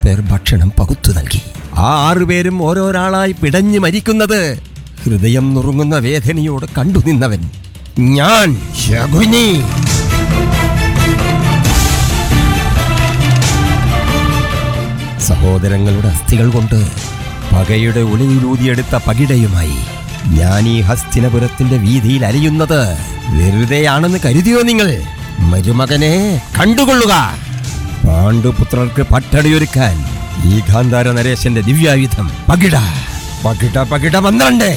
പേർ ഭക്ഷണം പകുത്തു നൽകി ആ ആറുപേരും ഓരോരാളായി പിടഞ്ഞു മരിക്കുന്നത് ഹൃദയം നുറുങ്ങുന്ന വേദനയോട് കണ്ടുനിന്നവൻ ഞാൻ ശകുനി സഹോദരങ്ങളുടെ അസ്ഥികൾ കൊണ്ട് പകയുടെ ഉളിയിലൂതിയെടുത്ത പകിടയുമായി ഞാൻ ഈ ഹസ്തിനപുരത്തിന്റെ വീതിയിൽ അലിയുന്നത് വെറുതെയാണെന്ന് കരുതിയോ നിങ്ങൾ മരുമകനെ കണ്ടുകൊള്ളുക പാണ്ഡുപുത്രർക്ക് പട്ടടിയൊരുക്കാൻ ഈ ഗാന്ധാര നരേശന്റെ ദിവ്യായുധം പകിട പകിട പകിട പന്ത്രണ്ട്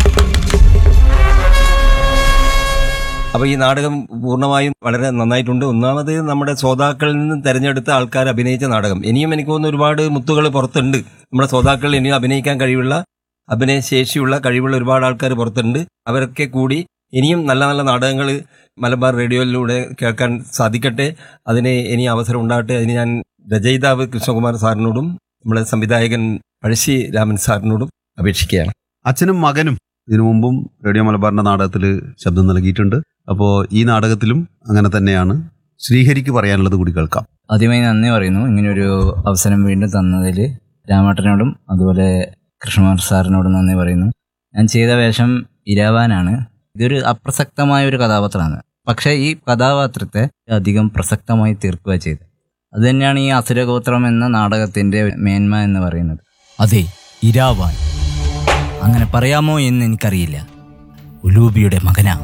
അപ്പൊ ഈ നാടകം പൂർണ്ണമായും വളരെ നന്നായിട്ടുണ്ട് ഒന്നാമത് നമ്മുടെ ശ്രോതാക്കളിൽ നിന്ന് തെരഞ്ഞെടുത്ത ആൾക്കാർ അഭിനയിച്ച നാടകം ഇനിയും എനിക്ക് തോന്നുന്നു ഒരുപാട് മുത്തുകൾ പുറത്തുണ്ട് നമ്മുടെ ശ്രോതാക്കളിൽ ഇനിയും അഭിനയിക്കാൻ കഴിവുള്ള അഭിനയശേഷിയുള്ള കഴിവുള്ള ഒരുപാട് ആൾക്കാർ പുറത്തുണ്ട് അവരൊക്കെ കൂടി ഇനിയും നല്ല നല്ല നാടകങ്ങൾ മലബാർ റേഡിയോയിലൂടെ കേൾക്കാൻ സാധിക്കട്ടെ അതിന് ഇനി അവസരം ഉണ്ടാകട്ടെ അതിന് ഞാൻ രചയിതാവ് കൃഷ്ണകുമാർ സാറിനോടും നമ്മുടെ സംവിധായകൻ പഴശ്ശി രാമൻ സാറിനോടും അപേക്ഷിക്കുകയാണ് അച്ഛനും മകനും ഇതിനു മുമ്പും റേഡിയോ മലബാറിന്റെ നാടകത്തിൽ ശബ്ദം നൽകിയിട്ടുണ്ട് അപ്പോൾ ഈ നാടകത്തിലും അങ്ങനെ തന്നെയാണ് ശ്രീഹരിക്ക് പറയാനുള്ളത് കൂടി കേൾക്കാം ആദ്യമായി നന്ദി പറയുന്നു ഇങ്ങനെയൊരു അവസരം വീണ്ടും തന്നതിൽ രാമേട്ടനോടും അതുപോലെ കൃഷ്ണകുമാർ സാറിനോടും നന്ദി പറയുന്നു ഞാൻ ചെയ്ത വേഷം ഇരാവാനാണ് ഇതൊരു അപ്രസക്തമായ ഒരു കഥാപാത്രമാണ് പക്ഷേ ഈ കഥാപാത്രത്തെ അധികം പ്രസക്തമായി തീർക്കുക ചെയ്തത് അത് തന്നെയാണ് ഈ അസുരഗോത്രം എന്ന നാടകത്തിന്റെ മേന്മ എന്ന് പറയുന്നത് അതെ ഇരാവാൻ അങ്ങനെ പറയാമോ എന്ന് എനിക്കറിയില്ല ഉലൂബിയുടെ മകനാ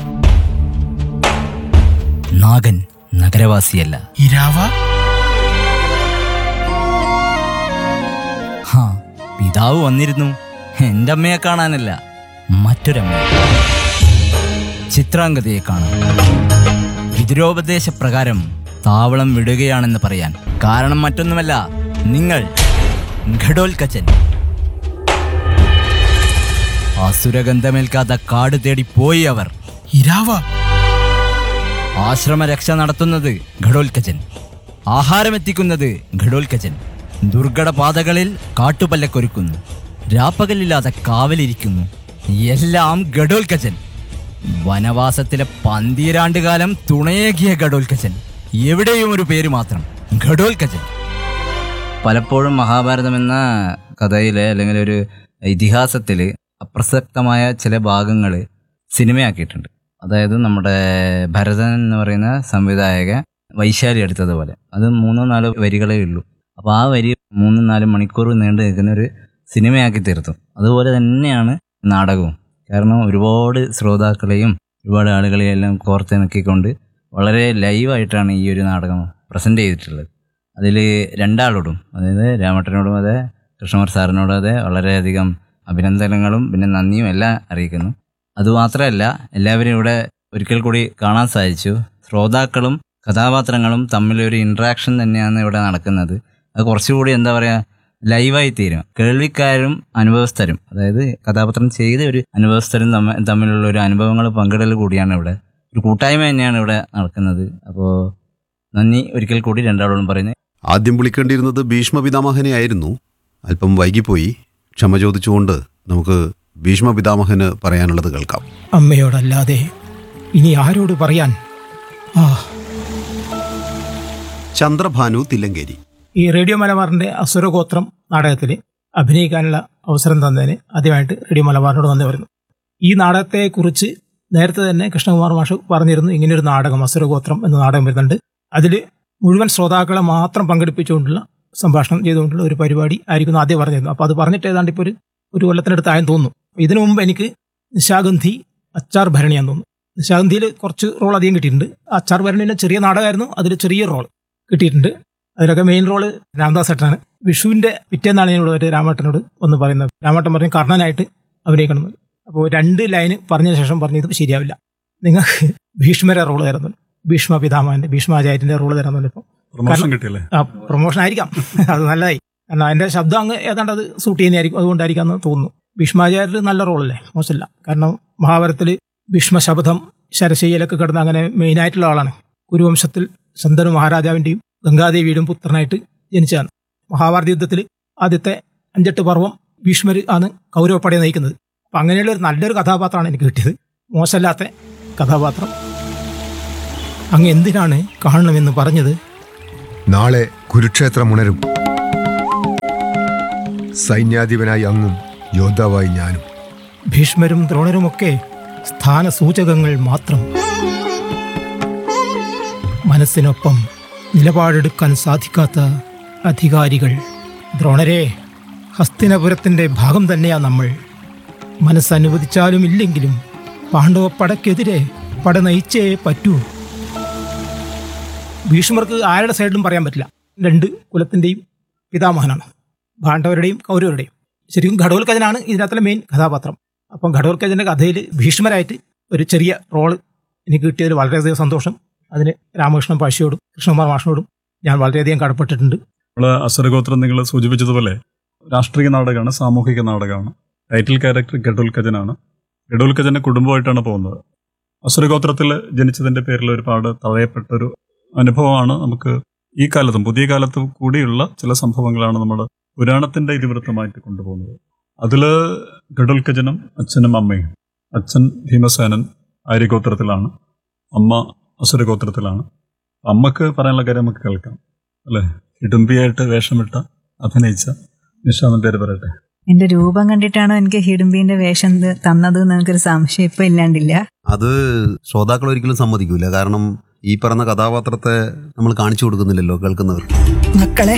നാഗൻ നഗരവാസിയല്ല ഇരാവ ഹാ പിതാവ് വന്നിരുന്നു എൻ്റെ അമ്മയെ കാണാനല്ല മറ്റൊരമ്മ ചിത്രാംഗതയെ കാണാൻ പിതരോപദേശപ്രകാരം താവളം വിടുകയാണെന്ന് പറയാൻ കാരണം മറ്റൊന്നുമല്ല നിങ്ങൾ ഘടോൽക്കച്ചൻ അസുരഗന്ധമേൽക്കാത്ത കാട് തേടി പോയി അവർ ഇരാവ ആശ്രമരക്ഷ നടത്തുന്നത് ഘടോൽക്കച്ചൻ ആഹാരമെത്തിക്കുന്നത് ഘടോൽക്കച്ചൻ ദുർഘടപാതകളിൽ കാട്ടുപല്ലക്കൊരുക്കുന്നു രാപ്പകലില്ലാതെ കാവലിരിക്കുന്നു എല്ലാം ഘടോൽക്കച്ചൻ വനവാസത്തിലെ പന്തീരാണ്ടുകാലം തുണയേകിയ ഘടോൽക്കച്ചൻ എവിടെയും ഒരു പേര് മാത്രം ഘടോൽക്കച്ചൻ പലപ്പോഴും മഹാഭാരതം എന്ന കഥയിലെ അല്ലെങ്കിൽ ഒരു ഇതിഹാസത്തിൽ അപ്രസക്തമായ ചില ഭാഗങ്ങൾ സിനിമയാക്കിയിട്ടുണ്ട് അതായത് നമ്മുടെ ഭരതൻ എന്ന് പറയുന്ന സംവിധായക വൈശാലി എടുത്തതുപോലെ അത് മൂന്നോ നാലോ വരികളേ ഉള്ളൂ അപ്പോൾ ആ വരി മൂന്നും നാലും മണിക്കൂർ നീണ്ടു നിൽക്കുന്ന ഒരു സിനിമയാക്കി തീർത്തു അതുപോലെ തന്നെയാണ് നാടകവും കാരണം ഒരുപാട് ശ്രോതാക്കളെയും ഒരുപാട് ആളുകളെയും എല്ലാം കോർത്തിണക്കിക്കൊണ്ട് വളരെ ലൈവായിട്ടാണ് ഈ ഒരു നാടകം പ്രസൻറ്റ് ചെയ്തിട്ടുള്ളത് അതിൽ രണ്ടാളോടും അതായത് രാമട്ടനോടും അതെ കൃഷ്ണകുമാർ സാറിനോടും അതെ വളരെയധികം അഭിനന്ദനങ്ങളും പിന്നെ നന്ദിയും എല്ലാം അറിയിക്കുന്നു അതുമാത്രമല്ല എല്ലാവരും ഇവിടെ ഒരിക്കൽ കൂടി കാണാൻ സാധിച്ചു ശ്രോതാക്കളും കഥാപാത്രങ്ങളും തമ്മിലൊരു ഇൻട്രാക്ഷൻ തന്നെയാണ് ഇവിടെ നടക്കുന്നത് അത് കുറച്ചുകൂടി എന്താ പറയുക ലൈവായി തീരും കേൾവിക്കാരും അനുഭവസ്ഥരും അതായത് കഥാപാത്രം ചെയ്ത ഒരു അനുഭവസ്ഥരും തമ്മ തമ്മിലുള്ള ഒരു അനുഭവങ്ങൾ പങ്കിടൽ കൂടിയാണ് ഇവിടെ ഒരു കൂട്ടായ്മ തന്നെയാണ് ഇവിടെ നടക്കുന്നത് അപ്പോൾ നന്ദി ഒരിക്കൽ കൂടി രണ്ടാളോടും പറയുന്നത് ആദ്യം വിളിക്കേണ്ടിയിരുന്നത് ഭീഷ്മ പിതാമഹനെ ആയിരുന്നു അല്പം വൈകിപ്പോയി ക്ഷമ ചോദിച്ചുകൊണ്ട് നമുക്ക് ഭീഷ്മ പിതാമഹന് പറയാനുള്ളത് കേൾക്കാം അമ്മയോടല്ലാതെ ഇനി ആരോട് പറയാൻ ആ ചന്ദ്രഭാനു തില്ലങ്കേരി ഈ റേഡിയോ മലബാറിന്റെ അസുരഗോത്രം നാടകത്തിൽ അഭിനയിക്കാനുള്ള അവസരം തന്നതിന് ആദ്യമായിട്ട് റേഡിയോ മലബാറിനോട് നന്ദി പറയുന്നു ഈ നാടകത്തെക്കുറിച്ച് നേരത്തെ തന്നെ കൃഷ്ണകുമാർ മാഷ് പറഞ്ഞിരുന്നു ഇങ്ങനൊരു നാടകം അസുരഗോത്രം എന്ന നാടകം വരുന്നുണ്ട് അതിൽ മുഴുവൻ ശ്രോതാക്കളെ മാത്രം പങ്കെടുപ്പിച്ചുകൊണ്ടുള്ള സംഭാഷണം ചെയ്തുകൊണ്ടുള്ള ഒരു പരിപാടി ആയിരിക്കും ആദ്യം പറഞ്ഞിരുന്നു അപ്പോൾ അത് പറഞ്ഞിട്ട് ഏതാണ്ട് ഇപ്പോൾ ഒരു ഒരു കൊല്ലത്തിനടുത്തായെന്ന് തോന്നുന്നു ഇതിനു മുമ്പ് എനിക്ക് നിശാഗന്ധി അച്ചാർ ഭരണിയാന്ന് തോന്നുന്നു നിശാഗന്ധിയിൽ കുറച്ച് റോൾ അധികം കിട്ടിയിട്ടുണ്ട് അച്ചാർ ഭരണിന് ചെറിയ നാടകമായിരുന്നു അതിൽ ചെറിയ റോൾ കിട്ടിയിട്ടുണ്ട് അതിലൊക്കെ മെയിൻ റോള് രാംദാസ് ഏട്ടനാണ് വിഷുവിന്റെ പിറ്റേന്നാണ് ഞാൻ ഇവിടെ രാമേട്ടനോട് ഒന്ന് പറയുന്നത് രാമേട്ടൻ പറഞ്ഞു കർണനായിട്ട് അഭിനയിക്കണം അപ്പോൾ രണ്ട് ലൈന് പറഞ്ഞതിന് ശേഷം പറഞ്ഞു ഇത് ശരിയാവില്ല നിങ്ങൾക്ക് ഭീഷ്മരെ റോള് തരുന്നുണ്ട് ഭീഷ്മ പിതാമഹന്റെ ഭീഷ്മാചാര്യന്റെ റോള് തരുന്നുണ്ട് ഇപ്പോൾ പ്രൊമോഷൻ കിട്ടിയല്ലേ ആ പ്രൊമോഷൻ ആയിരിക്കാം അത് നല്ലതായി കാരണം അതിന്റെ ശബ്ദം അങ്ങ് ഏതാണ്ട് അത് സൂട്ട് ചെയ്യുന്നതായിരിക്കും അതുകൊണ്ടായിരിക്കാം എന്ന് തോന്നുന്നു ഭീഷ്മാചാര്യർ നല്ല റോളല്ലേ മോശമില്ല കാരണം മഹാഭാരതത്തിൽ ഭീഷ്മ ശബ്ദം ശരശയ്യയിലൊക്കെ കിടന്ന അങ്ങനെ മെയിനായിട്ടുള്ള ആളാണ് കുരുവംശത്തിൽ ശന്തനു മഹാരാജാവിന്റെയും ഗംഗാദേവിയുടെയും പുത്രനായിട്ട് ജനിച്ചതാണ് മഹാഭാരത യുദ്ധത്തിൽ ആദ്യത്തെ അഞ്ചെട്ട് പർവ്വം ഭീഷ്മർ ആണ് കൗരവപ്പടയെ നയിക്കുന്നത് അപ്പം അങ്ങനെയുള്ള ഒരു നല്ലൊരു കഥാപാത്രമാണ് എനിക്ക് കിട്ടിയത് മോശമല്ലാത്ത കഥാപാത്രം അങ്ങ് എന്തിനാണ് കാണണമെന്ന് പറഞ്ഞത് നാളെ കുരുക്ഷേത്രം ഉണരും സൈന്യാധിപനായി അങ്ങും യോദ്ധാവായി ഞാനും ഭീഷ്മരും ദ്രോണരുമൊക്കെ സ്ഥാനസൂചകങ്ങൾ മാത്രം മനസ്സിനൊപ്പം നിലപാടെടുക്കാൻ സാധിക്കാത്ത അധികാരികൾ ദ്രോണരെ ഹസ്തിനപുരത്തിന്റെ ഭാഗം തന്നെയാ നമ്മൾ മനസ്സനുവദിച്ചാലും ഇല്ലെങ്കിലും പാണ്ഡവ പടക്കെതിരെ പട നയിച്ചേ പറ്റൂ ഭീഷ്മർക്ക് ആരുടെ സൈഡിലും പറയാൻ പറ്റില്ല രണ്ട് കുലത്തിന്റെയും പിതാമഹനാണ് പാണ്ഡവരുടെയും കൗരവരുടെയും ശരിക്കും ഘടോൽക്കജനാണ് ഇതിനകത്തുള്ള മെയിൻ കഥാപാത്രം അപ്പം ഘടോൽക്കജന്റെ കഥയിൽ ഭീഷ്മരായിട്ട് ഒരു ചെറിയ റോള് എനിക്ക് കിട്ടിയതിൽ വളരെയധികം സന്തോഷം അതിന് രാമകൃഷ്ണൻ പാശിയോടും കൃഷ്ണകുമാർ മാഷിനോടും ഞാൻ വളരെയധികം കടപ്പെട്ടിട്ടുണ്ട് നമ്മൾ അസുരഗോത്രം നിങ്ങൾ സൂചിപ്പിച്ചതുപോലെ രാഷ്ട്രീയ നാടകമാണ് സാമൂഹിക നാടകമാണ് ടൈറ്റിൽ ക്യാരക്ടർ ഗഡുൽക്കജനാണ് ഗഡുൽക്കജന്റെ കുടുംബമായിട്ടാണ് പോകുന്നത് അസുരഗോത്രത്തിൽ ജനിച്ചതിന്റെ പേരിൽ ഒരുപാട് തഴയപ്പെട്ട ഒരു അനുഭവമാണ് നമുക്ക് ഈ കാലത്തും പുതിയ കാലത്തും കൂടിയുള്ള ചില സംഭവങ്ങളാണ് നമ്മൾ പുരാണത്തിന്റെ ഇതിവൃത്തമായിട്ട് കൊണ്ടുപോകുന്നത് അതിൽ ഗഡുൽക്കജനും അച്ഛനും അമ്മയും അച്ഛൻ ഭീമസേനൻ ആര്യഗോത്രത്തിലാണ് അമ്മ അസുരഗോത്രത്തിലാണ് അമ്മക്ക് പറയാനുള്ള കാര്യം നമുക്ക് കേൾക്കാം അല്ലേ ഇടുമ്പിയായിട്ട് വേഷമിട്ട അഭിനയിച്ച നിഷാന്ന് പേര് പറയട്ടെ എന്റെ രൂപം കണ്ടിട്ടാണോ എനിക്ക് ഹിഡുംബിന്റെ വേഷം ത- തന്നത് എന്ന് എനിക്കൊരു സംശയം ഇപ്പൊ ഇല്ലാണ്ടില്ല അത് ശ്രോതാക്കൾ ഒരിക്കലും സമ്മതിക്കൂല കാരണം ഈ പറഞ്ഞ കഥാപാത്രത്തെ നമ്മൾ കാണിച്ചു കൊടുക്കുന്നില്ലല്ലോ കേൾക്കുന്നവർ മക്കളെ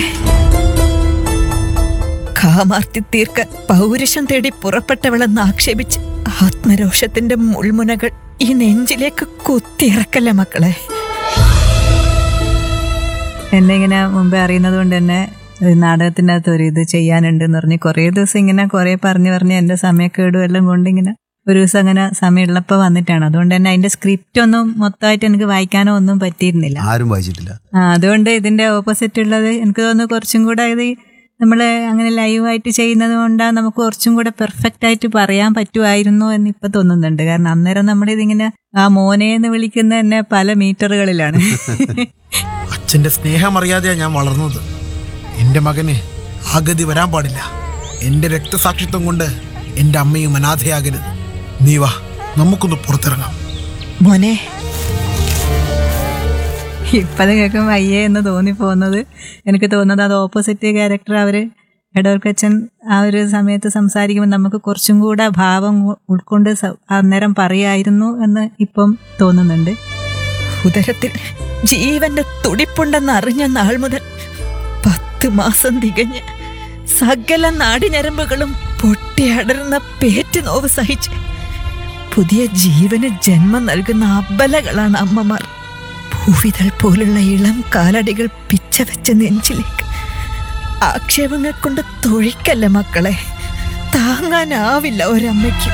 കാമാർത്തി തീർക്കാൻ പൗരുഷം തേടി പുറപ്പെട്ടവളെന്ന് ആക്ഷേപിച്ച് ആത്മരോഷത്തിന്റെ മുൾമുനകൾ ഈ നെഞ്ചിലേക്ക് കുത്തിയിറക്കല്ലേ മക്കളെ എന്നെ ഇങ്ങനെ മുമ്പേ അറിയുന്നത് കൊണ്ട് തന്നെ ഒരു നാടകത്തിൻ്റെ അകത്ത് ഒരു ഇത് ചെയ്യാനുണ്ടെന്ന് പറഞ്ഞ് കുറേ ദിവസം ഇങ്ങനെ കുറേ പറഞ്ഞു പറഞ്ഞ് എൻ്റെ സമയക്കേടും എല്ലാം കൊണ്ട് ഇങ്ങനെ ഒരു ദിവസം അങ്ങനെ സമയമുള്ളപ്പോൾ വന്നിട്ടാണ് അതുകൊണ്ട് തന്നെ അതിന്റെ സ്ക്രിപ്റ്റ് ഒന്നും മൊത്തമായിട്ട് എനിക്ക് വായിക്കാനോ ഒന്നും പറ്റിയിരുന്നില്ല ആരും വായിച്ചിട്ടില്ല ആ, അതുകൊണ്ട് ഇതിന്റെ ഓപ്പോസിറ്റ് ഉള്ളത് എനിക്ക് തോന്നുന്നു കുറച്ചും കൂടെ ഇത് നമ്മൾ അങ്ങനെ ലൈവായിട്ട് ചെയ്യുന്നത് കൊണ്ടാണ് നമുക്ക് കുറച്ചും കൂടെ പെർഫെക്റ്റ് ആയിട്ട് പറയാൻ പറ്റുമായിരുന്നു എന്ന് ഇപ്പൊ തോന്നുന്നുണ്ട് കാരണം അന്നേരം നമ്മുടെ ഇതിങ്ങനെ ആ മോനെ എന്ന് വിളിക്കുന്ന തന്നെ പല മീറ്ററുകളിലാണ് അച്ഛന്റെ സ്നേഹമറിയാതെയാണ് ഞാൻ വളർന്നത് എൻ്റെ മകന് ആഗതി വരാൻ പാടില്ല എൻ്റെ രക്തസാക്ഷിത്വം കൊണ്ട് എൻ്റെ അമ്മയും അനാഥയാകരുത് നീ വാ നമുക്കൊന്ന് പുറത്തിറങ്ങാം മോനെ ഇപ്പത് കേൾക്കുമ്പോൾ അയ്യേ എന്ന് തോന്നിപ്പോകുന്നത് എനിക്ക് തോന്നുന്നത് അത് ഓപ്പോസിറ്റ് ക്യാരക്ടർ അവര് എടവർക്കച്ചൻ ആ ഒരു സമയത്ത് സംസാരിക്കുമ്പോൾ നമുക്ക് കുറച്ചും കൂടെ ഭാവം ഉൾക്കൊണ്ട് സ- അന്നേരം പറയായിരുന്നു എന്ന് ഇപ്പം തോന്നുന്നുണ്ട് ഉദരത്തിൽ ജീവന്റെ തുടിപ്പുണ്ടെന്ന് അറിഞ്ഞ നാൾ മുതൽ പത്ത് മാസം തികഞ്ഞ് സകല നാടിഞരമ്പുകളും പൊട്ടിയടരുന്ന പേറ്റ് നോവ് സഹിച്ച് പുതിയ ജീവന് ജന്മം നൽകുന്ന അബലകളാണ് അമ്മമാർ ഭൂവിതൾ പോലുള്ള ഇളം കാലടികൾ പിച്ചവെച്ച നെഞ്ചിലേക്ക് ആക്ഷേപങ്ങൾ കൊണ്ട് തൊഴിക്കല്ല മക്കളെ താങ്ങാനാവില്ല ഒരമ്മയ്ക്ക്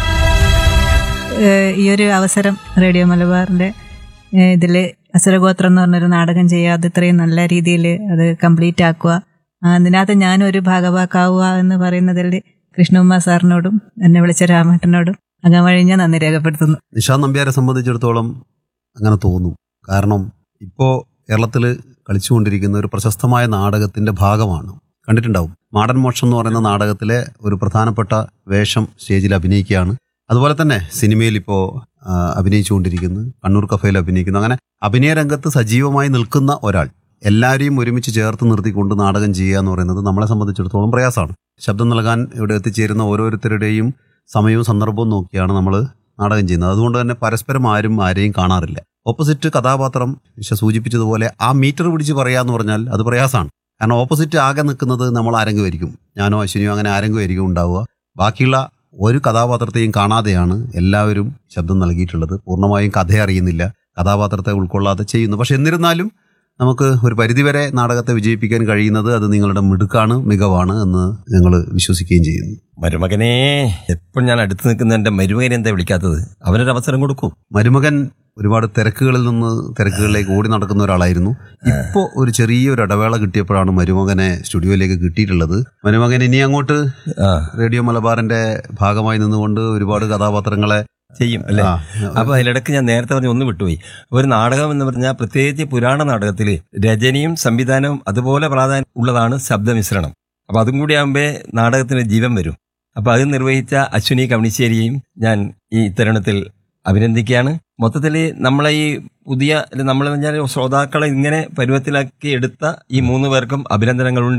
ഏഹ് ഈ ഒരു അവസരം റേഡിയോ മലബാറിന്റെ ഏഹ് ഇതില് അസുരഗോത്രം എന്ന് പറഞ്ഞൊരു നാടകം ചെയ്യുക അത് ഇത്രയും നല്ല രീതിയിൽ അത് കംപ്ലീറ്റ് ആക്കുക ആ, അതിനകത്ത് ഞാനൊരു ഭാഗവാക്കാവുക എന്ന് പറയുന്നതിൽ കൃഷ്ണകുമാർ സാറിനോടും എന്നെ വിളിച്ച രാമേട്ടനോടും അകമഴിഞ്ഞ നന്ദി രേഖപ്പെടുത്തുന്നു നിഷാന്ത് നമ്പ്യാരെ സംബന്ധിച്ചിടത്തോളം അങ്ങനെ തോന്നും കാരണം ഇപ്പോൾ കേരളത്തിൽ കളിച്ചുകൊണ്ടിരിക്കുന്ന ഒരു പ്രശസ്തമായ നാടകത്തിന്റെ ഭാഗമാണ് കണ്ടിട്ടുണ്ടാവും മാടൻ മോക്ഷം എന്ന് പറയുന്ന നാടകത്തിലെ ഒരു പ്രധാനപ്പെട്ട വേഷം സ്റ്റേജിൽ അഭിനയിക്കുകയാണ് അതുപോലെ തന്നെ സിനിമയിൽ ഇപ്പോൾ അഭിനയിച്ചുകൊണ്ടിരിക്കുന്നു കണ്ണൂർ കഫയിൽ അഭിനയിക്കുന്നു അങ്ങനെ അഭിനയ രംഗത്ത് സജീവമായി നിൽക്കുന്ന ഒരാൾ എല്ലാവരെയും ഒരുമിച്ച് ചേർത്ത് നിർത്തിക്കൊണ്ട് നാടകം ചെയ്യുക എന്ന് പറയുന്നത് നമ്മളെ സംബന്ധിച്ചിടത്തോളം പ്രയാസമാണ് ശബ്ദം നൽകാൻ ഇവിടെ എത്തിച്ചേരുന്ന ഓരോരുത്തരുടെയും സമയവും സന്ദർഭവും നോക്കിയാണ് നമ്മൾ നാടകം ചെയ്യുന്നത് അതുകൊണ്ട് തന്നെ പരസ്പരം ആരും ആരെയും കാണാറില്ല ഓപ്പോസിറ്റ് കഥാപാത്രം നിഷ സൂചിപ്പിച്ചതുപോലെ ആ മീറ്റർ പിടിച്ച് പറയാന്ന് പറഞ്ഞാൽ അത് പ്രയാസമാണ് കാരണം ഓപ്പോസിറ്റ് ആകെ നിൽക്കുന്നത് നമ്മൾ ആരെങ്കിലും ഞാനോ അശ്വിനിയോ അങ്ങനെ ആരെങ്കിലും ഉണ്ടാവുക ബാക്കിയുള്ള ഒരു കഥാപാത്രത്തെയും കാണാതെയാണ് എല്ലാവരും ശബ്ദം നൽകിയിട്ടുള്ളത് പൂർണ്ണമായും കഥ അറിയുന്നില്ല കഥാപാത്രത്തെ ഉൾക്കൊള്ളാതെ ചെയ്യുന്നു പക്ഷെ എന്നിരുന്നാലും നമുക്ക് ഒരു പരിധിവരെ നാടകത്തെ വിജയിപ്പിക്കാൻ കഴിയുന്നത് അത് നിങ്ങളുടെ മിടുക്കാണ് മികവാണ് എന്ന് ഞങ്ങൾ വിശ്വസിക്കുകയും ചെയ്യുന്നു മരുമകനെ എപ്പോഴും ഞാൻ അടുത്ത് നിൽക്കുന്ന എൻ്റെ മരുമകനെ എന്താ വിളിക്കാത്തത് അവനൊരു അവസരം കൊടുക്കൂ മരുമകൻ ഒരുപാട് തിരക്കുകളിൽ നിന്ന് തിരക്കുകളിലേക്ക് ഓടി നടക്കുന്ന ഒരാളായിരുന്നു ഇപ്പോൾ ഒരു ചെറിയൊരു ഇടവേള കിട്ടിയപ്പോഴാണ് മരുമകനെ സ്റ്റുഡിയോയിലേക്ക് കിട്ടിയിട്ടുള്ളത് മരുമകൻ ഇനി അങ്ങോട്ട് ആ റേഡിയോ മലബാറിന്റെ ഭാഗമായി നിന്നുകൊണ്ട് ഒരുപാട് കഥാപാത്രങ്ങളെ ചെയ്യും അല്ലേ ആ, അപ്പൊ അതിലിടക്ക് ഞാൻ നേരത്തെ പറഞ്ഞ ഒന്ന് വിട്ടുപോയി ഒരു നാടകം എന്ന് പറഞ്ഞാൽ പ്രത്യേകിച്ച് പുരാണ നാടകത്തിൽ രചനയും സംവിധാനവും അതുപോലെ പ്രാധാന്യം ഉള്ളതാണ് ശബ്ദമിശ്രണം അപ്പൊ അതും കൂടി ആകുമ്പേ നാടകത്തിന് ജീവൻ വരും അപ്പൊ അത് നിർവഹിച്ച അശ്വിനി കവണിശ്ശേരിയെയും ഞാൻ ഈ തരുണത്തിൽ അഭിനന്ദിക്കുകയാണ് മൊത്തത്തിൽ നമ്മളെ ഈ പുതിയ നമ്മൾ പറഞ്ഞാൽ ശ്രോതാക്കളെ ഇങ്ങനെ പരുവത്തിലാക്കി എടുത്ത ഈ മൂന്ന് പേർക്കും അഭിനന്ദനങ്ങളുണ്ട്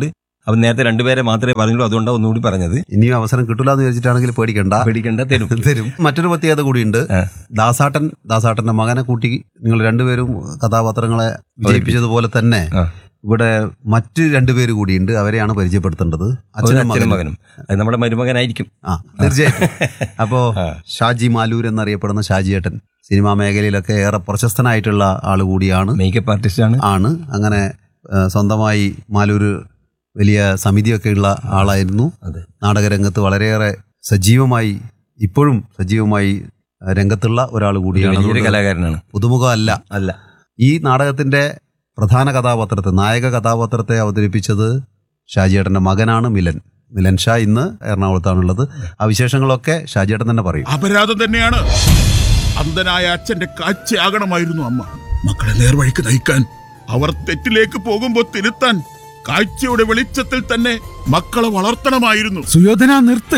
അപ്പം നേരത്തെ രണ്ടുപേരെ മാത്രമേ പറഞ്ഞുള്ളൂ അതുകൊണ്ടാണ് ഒന്നുകൂടി പറഞ്ഞത് ഇനിയും അവസരം കിട്ടില്ല എന്ന് വിചാരിച്ചിട്ടാണെങ്കിൽ പേടിക്കണ്ട പേടിക്കേണ്ട തരും തരും മറ്റൊരു പ്രത്യേകത കൂടിയുണ്ട് ആ. ദാസാട്ടൻ ദാസാട്ടന്റെ മകനെ കൂട്ടി നിങ്ങൾ രണ്ടുപേരും കഥാപാത്രങ്ങളെ വിജയിപ്പിച്ചതുപോലെ തന്നെ ആ. ഇവിടെ മറ്റ് രണ്ടുപേര് കൂടിയുണ്ട് അവരെയാണ് പരിചയപ്പെടുത്തേണ്ടത് ഒരു അച്ഛനും അച്ഛനും മകനും മകനും അത് നമ്മുടെ മരുമകനായിരിക്കും ആ തീർച്ചയായിട്ടും അപ്പോ ഷാജി മാലൂർ എന്നറിയപ്പെടുന്ന ഷാജിയേട്ടൻ സിനിമാ മേഖലയിലൊക്കെ ഏറെ പ്രശസ്തനായിട്ടുള്ള ആള് കൂടിയാണ് മേക്കപ്പ് ആർട്ടിസ്റ്റ് ആണ് ആണ് അങ്ങനെ ആ, സ്വന്തമായി മാലൂര് വലിയ സമിതിയൊക്കെ ഉള്ള ആളായിരുന്നു അതെ. നാടകരംഗത്ത് വളരെയേറെ സജീവമായി ഇപ്പോഴും സജീവമായി ആ, രംഗത്തുള്ള ഒരാൾ കൂടിയാണ് വലിയൊരു അതുകൊണ്ട് കലാകാരനാണ് പുതുമുഖമല്ല അല്ല ഈ നാടകത്തിന്റെ പ്രധാന കഥാപാത്രത്തെ നായക കഥാപാത്രത്തെ അവതരിപ്പിച്ചത് ഷാജിയേട്ടന്റെ മകനാണ് മിലൻ മിലൻ ഷാ ഇന്ന് എറണാകുളത്താണുള്ളത് ആ വിശേഷങ്ങളൊക്കെ ഷാജിയേട്ടൻ തന്നെ പറയും അപരാധം തന്നെയാണ് അന്ധനായ അച്ഛന്റെ കാഴ്ചയാകണമായിരുന്നു അമ്മ മക്കളെ നേർവഴിക്ക് നയിക്കാൻ അവർ തെറ്റിലേക്ക് പോകുമ്പോൾ തിരുത്താൻ കാഴ്ചയുടെ വെളിച്ചത്തിൽ തന്നെ മക്കളെ വളർത്തണമായിരുന്നു സുയോധന നിർത്ത്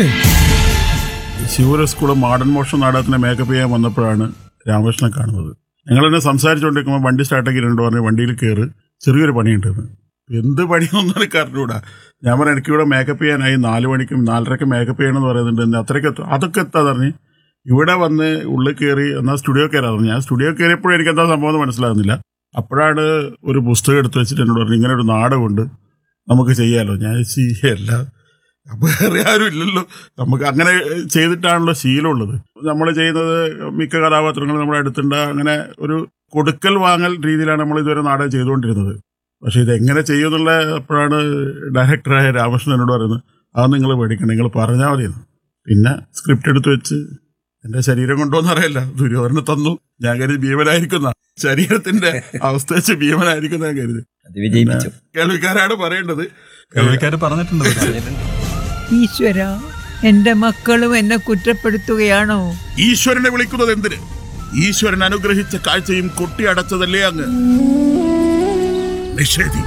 ശിവര സ്കൂള് മാടൻ മോഷൻ നാടകത്തിന് മേക്കപ്പ് ചെയ്യാൻ വന്നപ്പോഴാണ് രാമകൃഷ്ണനെ കാണുന്നത് ഞങ്ങൾ തന്നെ സംസാരിച്ചുകൊണ്ടിരിക്കുമ്പോൾ വണ്ടി സ്റ്റാർട്ടാക്കി രണ്ടു പറഞ്ഞ് വണ്ടിയിൽ കയറി ചെറിയൊരു പണിയുണ്ടെന്ന് എന്ത് പണിയൊന്നും എനിക്ക് അറിഞ്ഞൂടാ ഞാൻ പറഞ്ഞു എനിക്ക് ഇവിടെ മേക്കപ്പ് ചെയ്യാനായി നാല് മണിക്കും നാലരയ്ക്ക് മേക്കപ്പ് ചെയ്യണമെന്ന് പറയുന്നുണ്ട് എന്ന് അത്രയ്ക്ക് എത്തും അതൊക്കെ എത്താന്ന് പറഞ്ഞ് ഇവിടെ വന്ന് ഉള്ളിൽ കയറി എന്നാൽ സ്റ്റുഡിയോ കയറാൻ പറഞ്ഞു ഞാൻ സ്റ്റുഡിയോ കയറിയപ്പോഴും എനിക്ക് എന്താ സംഭവം എന്ന് മനസ്സിലാകുന്നില്ല അപ്പോഴാണ് ഒരു പുസ്തകം എടുത്ത് വെച്ചിട്ട് എന്നോട് പറഞ്ഞു ഇങ്ങനെ ഒരു നാടകമുണ്ട് നമുക്ക് ചെയ്യാലോ ഞാൻ ചെയ്യല്ല അപ്പൊ വേറെ ആരും ഇല്ലല്ലോ നമുക്ക് അങ്ങനെ ചെയ്തിട്ടാണല്ലോ ശീലമുള്ളത് നമ്മൾ ചെയ്യുന്നത് മിക്ക കഥാപാത്രങ്ങളും നമ്മുടെ അടുത്തുണ്ട് അങ്ങനെ ഒരു കൊടുക്കൽ വാങ്ങൽ രീതിയിലാണ് നമ്മൾ ഇതുവരെ നാടകം ചെയ്തുകൊണ്ടിരുന്നത് പക്ഷെ ഇത് എങ്ങനെ ചെയ്യുന്നുള്ള അപ്പോഴാണ് ഡയറക്ടറായ രാമകൃഷ്ണൻ എന്നോട് പറയുന്നത് അത് നിങ്ങൾ പേടിക്കണം നിങ്ങൾ പറഞ്ഞാൽ മതിയെന്ന് പിന്നെ സ്ക്രിപ്റ്റ് എടുത്ത് വെച്ച് എന്റെ ശരീരം കൊണ്ടോന്ന് അറിയില്ല ദുര്യോധന തന്നു ഞാൻ കരുതി ഭീമനായിരിക്കുന്ന ശരീരത്തിന്റെ അവസ്ഥ വെച്ച് ഭീമനായിരിക്കുന്ന ഞാൻ കരുതി അത് വിജയിപ്പിച്ചു കേൾവിക്കാരാണ് പറയേണ്ടത് കേൾവിക്കാർ പറഞ്ഞിട്ടുണ്ട് ഈശ്വര എന്റെ മക്കളും എന്നെ കുറ്റപ്പെടുത്തുകയാണോ ഈശ്വരനെ വിളിക്കുന്നത് എന്തിന് ഈശ്വരൻ അനുഗ്രഹിച്ച കാഴ്ചയും കൊട്ടിയടച്ചതല്ലേ അങ്ങ് നിഷേധി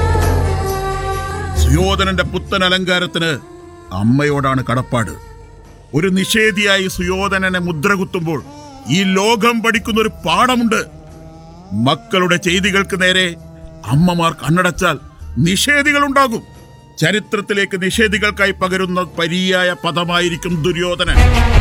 സുയോധനന്റെ പുത്തൻ അലങ്കാരത്തിന് അമ്മയോടാണ് കടപ്പാട് ഒരു നിഷേധിയായി സുയോധനനെ മുദ്ര കുത്തുമ്പോൾ ഈ ലോകം പഠിക്കുന്ന ഒരു പാഠമുണ്ട് മക്കളുടെ ചെയ്തികൾക്ക് നേരെ അമ്മമാർ കണ്ണടച്ചാൽ നിഷേധികൾ ഉണ്ടാകും ചരിത്രത്തിലേക്ക് നിഷേധികൾക്കായി പകരുന്ന പര്യായ പദമായിരിക്കും ദുര്യോധനൻ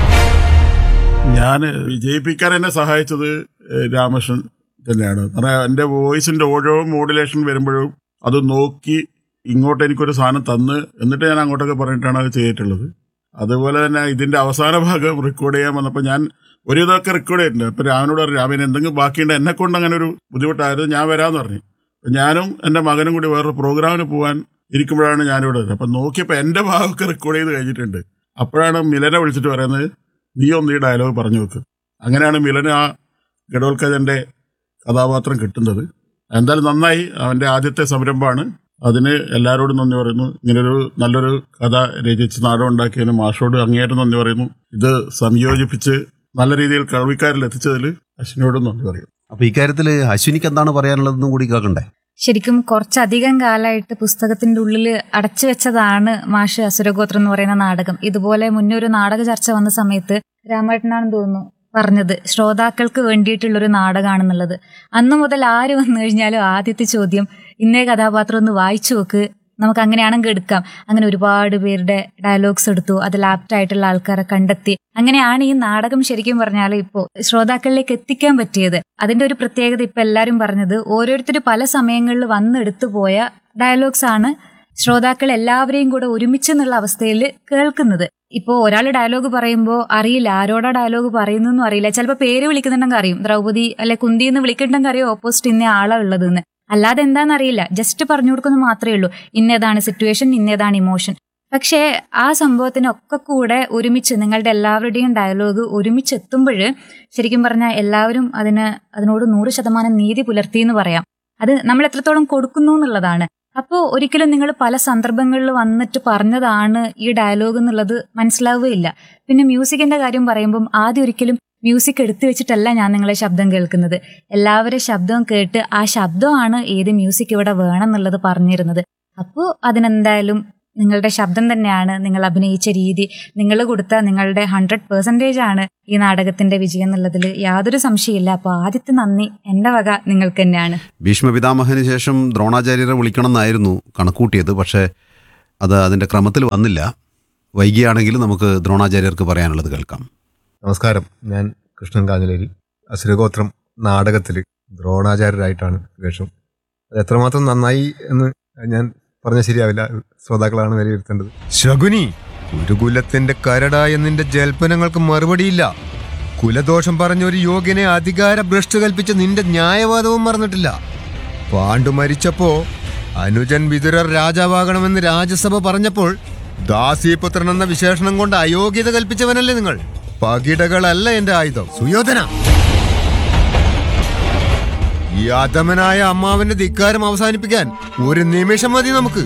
ഞാൻ വിജയിപ്പിക്കാൻ എന്നെ സഹായിച്ചത് ഏഹ്, രാമകൃഷ്ണൻ തന്നെയാണ് കാരണം എൻ്റെ വോയിസിന്റെ ഓരോ മോഡുലേഷൻ വരുമ്പോഴും അത് നോക്കി ഇങ്ങോട്ട് എനിക്കൊരു സാധനം തന്ന് എന്നിട്ട് ഞാൻ അങ്ങോട്ടൊക്കെ പറഞ്ഞിട്ടാണ് അത് ചെയ്തിട്ടുള്ളത് അതുപോലെ തന്നെ ഇതിന്റെ അവസാന ഭാഗം റെക്കോർഡ് ചെയ്യാൻ വന്നപ്പോൾ ഞാൻ ഒരു ഇതൊക്കെ റെക്കോർഡ് ചെയ്തിട്ടുണ്ട് അപ്പൊ രാമനോട് പറഞ്ഞു രാമൻ എന്തെങ്കിലും ബാക്കിയുണ്ട് എന്നെ കൊണ്ട് അങ്ങനെ ഒരു ബുദ്ധിമുട്ടായിരുന്നു ഞാൻ വരാമെന്ന് പറഞ്ഞു അപ്പൊ ഞാനും എൻ്റെ മകനും കൂടി വേറൊരു പ്രോഗ്രാമിന് പോകാൻ ഇരിക്കുമ്പോഴാണ് ഞാനിവിടെ വരുന്നത്. അപ്പൊ നോക്കിയപ്പോൾ എൻ്റെ ഭാഗമൊക്കെ റെക്കോർഡ് ചെയ്ത് കഴിഞ്ഞിട്ടുണ്ട് അപ്പോഴാണ് മിലനെ വിളിച്ചിട്ട് പറയുന്നത് നീ ഒന്ന് ഈ ഡയലോഗ് പറഞ്ഞു വെക്ക് അങ്ങനെയാണ് മിലന് ആ ഗഡോൽക്കജന്റെ കഥാപാത്രം കിട്ടുന്നത് എന്തായാലും നന്നായി അവന്റെ ആദ്യത്തെ സംരംഭമാണ് അതിന് എല്ലാവരോടും നന്ദി പറയുന്നു ഇങ്ങനൊരു നല്ലൊരു കഥ രചിച്ച് നാടകം ഉണ്ടാക്കിയതിന് മാഷോട് അങ്ങേയറ്റം നന്ദി പറയുന്നു ഇത് സംയോജിപ്പിച്ച് നല്ല രീതിയിൽ കേൾവിക്കാരിൽ എത്തിച്ചതിൽ അശ്വിനോടും നന്ദി പറയുന്നു അപ്പൊ ഇക്കാര്യത്തിൽ അശ്വിനിക്ക് എന്താണ് പറയാനുള്ളതെന്നും കൂടി കേൾക്കണ്ടേ ശരിക്കും കുറച്ചധികം കാലമായിട്ട് പുസ്തകത്തിന്റെ ഉള്ളിൽ അടച്ചു വെച്ചതാണ് മാഷ് അസുരഗോത്രം എന്ന് പറയുന്ന നാടകം ഇതുപോലെ മുന്നേ ഒരു നാടക ചർച്ച വന്ന സമയത്ത് രാമേട്ടനാണെന്ന് തോന്നുന്നു പറഞ്ഞത് ശ്രോതാക്കൾക്ക് വേണ്ടിയിട്ടുള്ളൊരു നാടകമാണെന്നുള്ളത് അന്നു മുതൽ ആര് വന്നു കഴിഞ്ഞാലും ആദ്യത്തെ ചോദ്യം ഇന്നേ കഥാപാത്രം ഒന്ന് വായിച്ചു നോക്ക് നമുക്ക് അങ്ങനെയാണെങ്കിൽ എടുക്കാം അങ്ങനെ ഒരുപാട് പേരുടെ ഡയലോഗ്സ് എടുത്തു അതിൽ ആപ്റ്റായിട്ടുള്ള ആൾക്കാരെ കണ്ടെത്തി അങ്ങനെയാണ് ഈ നാടകം ശരിക്കും പറഞ്ഞാൽ ഇപ്പോൾ ശ്രോതാക്കളിലേക്ക് എത്തിക്കാൻ പറ്റിയത് അതിന്റെ ഒരു പ്രത്യേകത ഇപ്പൊ എല്ലാവരും പറഞ്ഞത് ഓരോരുത്തർ പല സമയങ്ങളിൽ വന്നെടുത്തു പോയ ഡയലോഗ്സ് ആണ് ശ്രോതാക്കൾ എല്ലാവരെയും കൂടെ ഒരുമിച്ച് എന്നുള്ള അവസ്ഥയിൽ കേൾക്കുന്നത് ഇപ്പോൾ ഒരാൾ ഡയലോഗ് പറയുമ്പോൾ അറിയില്ല ആരോടാ ഡയലോഗ് പറയുന്നൊന്നും അറിയില്ല ചിലപ്പോൾ പേര് വിളിക്കുന്നുണ്ടെങ്കിൽ അറിയും ദ്രൗപദി അല്ലെ കുന്തി എന്ന് വിളിക്കുന്നുണ്ടെങ്കിൽ അറിയും ഓപ്പോസിറ്റ് ഇന്ന ആളാ ഉള്ളതെന്ന് അല്ലാതെ എന്താണെന്നറിയില്ല ജസ്റ്റ് പറഞ്ഞു കൊടുക്കുന്നത് മാത്രമേ ഉള്ളൂ ഇന്നേതാണ് സിറ്റുവേഷൻ ഇന്നേതാണ് ഇമോഷൻ പക്ഷേ ആ സംഭവത്തിനൊക്കെ കൂടെ ഒരുമിച്ച് നിങ്ങളുടെ എല്ലാവരുടെയും ഡയലോഗ് ഒരുമിച്ച് എത്തുമ്പോൾ ശരിക്കും പറഞ്ഞാൽ എല്ലാവരും അതിന് അതിനോട് നൂറ് ശതമാനം നീതി പുലർത്തി എന്ന് പറയാം അത് നമ്മൾ എത്രത്തോളം കൊടുക്കുന്നു എന്നുള്ളതാണ് അപ്പോൾ ഒരിക്കലും നിങ്ങൾ പല സന്ദർഭങ്ങളിൽ വന്നിട്ട് പറഞ്ഞതാണ് ഈ ഡയലോഗ് എന്നുള്ളത് മനസ്സിലാവുകയില്ല പിന്നെ മ്യൂസിക്കിന്റെ കാര്യം പറയുമ്പം ആദ്യം ഒരിക്കലും മ്യൂസിക് എടുത്തു വെച്ചിട്ടല്ല ഞാൻ നിങ്ങളെ ശബ്ദം കേൾക്കുന്നത് എല്ലാവരും ശബ്ദവും കേട്ട് ആ ശബ്ദമാണ് ഏത് മ്യൂസിക് ഇവിടെ വേണം എന്നുള്ളത് പറഞ്ഞിരുന്നത് അപ്പോൾ അതിനെന്തായാലും നിങ്ങളുടെ ശബ്ദം തന്നെയാണ് നിങ്ങൾ അഭിനയിച്ച രീതി നിങ്ങൾ കൊടുത്ത നിങ്ങളുടെ ഹൺഡ്രഡ് പെർസെൻറ്റേജ് ആണ് ഈ നാടകത്തിന്റെ വിജയം എന്നുള്ളതിൽ യാതൊരു സംശയമില്ല അപ്പോൾ ആദ്യത്തെ നന്ദി എൻ്റെ വക നിങ്ങൾക്ക് തന്നെയാണ് ഭീഷ്മപിതാമഹന് ശേഷം ദ്രോണാചാര്യരെ വിളിക്കണം എന്നായിരുന്നു കണക്കൂട്ടിയത് പക്ഷേ അത് അതിൻ്റെ ക്രമത്തിൽ വന്നില്ല വൈകിയാണെങ്കിലും നമുക്ക് ദ്രോണാചാര്യർക്ക് പറയാനുള്ളത് കേൾക്കാം നമസ്കാരം ഞാൻ കൃഷ്ണൻ കാഞ്ഞലേരി അസുരഗോത്രം നാടകത്തിൽ ദ്രോണാചാര്യരായിട്ടാണ് വേഷം അത് എത്രമാത്രം നന്നായി എന്ന് ഞാൻ പറഞ്ഞ ശരിയാവില്ല ശ്രോതാക്കളാണ് വിലയിരുത്തേണ്ടത് ശകുനി ഗുരുകുലത്തിന്റെ കരടായ നിന്റെ ജൽപ്പനങ്ങൾക്ക് മറുപടിയില്ല കുലദോഷം പറഞ്ഞ ഒരു യോഗ്യനെ അധികാര ഭ്രഷ്ട് കൽപ്പിച്ച നിന്റെ ന്യായവാദവും മറന്നിട്ടില്ല പാണ്ഡു മരിച്ചപ്പോ അനുജൻ വിതുരർ രാജാവാകണമെന്ന് രാജ്യസഭ പറഞ്ഞപ്പോൾ ദാസീപുത്രൻ എന്ന വിശേഷണം കൊണ്ട് അയോഗ്യത കൽപ്പിച്ചവനല്ലേ നിങ്ങൾ പകിടകളല്ല എന്റെ ആയുധം സുയോധന ഈ അധമനായ അമ്മാവന്റെ ധിക്കാരം അവസാനിപ്പിക്കാൻ ഒരു നിമിഷം മതി നമുക്ക്